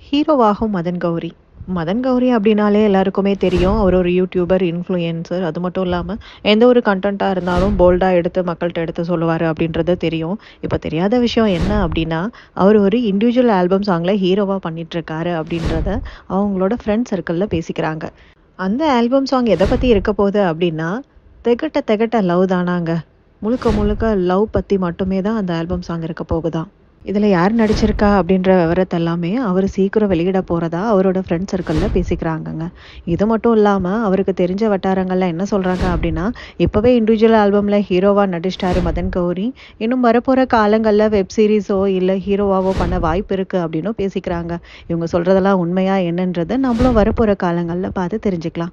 ஹீரோவாகும் மதன் கௌரி மதன் கௌரி அப்படின்னாலே எல்லாருக்குமே தெரியும் அவர் ஒரு யூடியூபர் இன்ஃப்ளூயன்சர் அது மட்டும் இல்லாமல் எந்த ஒரு கண்டென்ட்டாக இருந்தாலும் போல்டாக எடுத்து மக்கள்கிட்ட எடுத்து சொல்லுவார் அப்படின்றது தெரியும் இப்போ தெரியாத விஷயம் என்ன அப்படின்னா அவர் ஒரு இண்டிவிஜுவல் ஆல்பம் சாங்கில் ஹீரோவாக பண்ணிகிட்ருக்காரு அப்படின்றத அவங்களோட ஃப்ரெண்ட் சர்க்கிளில் பேசிக்கிறாங்க அந்த ஆல்பம் சாங் எதை பற்றி இருக்க போகுது அப்படின்னா தெகட்ட தெகட்ட லவ் தானாங்க முழுக்க முழுக்க லவ் பற்றி மட்டுமே தான் அந்த ஆல்பம் சாங் இருக்க போகுதாம் இதில் யார் நடிச்சிருக்கா அப்படின்ற விவரத்தை எல்லாமே அவர் சீக்கிரம் வெளியிட போகிறதா அவரோட ஃப்ரெண்ட் சர்க்கிளில் பேசிக்கிறாங்கங்க இது மட்டும் இல்லாமல் அவருக்கு தெரிஞ்ச வட்டாரங்களில் என்ன சொல்கிறாங்க அப்படின்னா இப்போவே இண்டிவிஜுவல் ஆல்பமில் ஹீரோவாக நடிச்சிட்டாரு மதன் கௌரி இன்னும் வரப்போகிற காலங்களில் வெப் சீரிஸோ இல்லை ஹீரோவாவோ பண்ண வாய்ப்பு இருக்குது அப்படின்னும் பேசிக்கிறாங்க இவங்க சொல்கிறதெல்லாம் உண்மையா என்னன்றதை நம்மளும் வரப்போகிற காலங்களில் பார்த்து தெரிஞ்சுக்கலாம்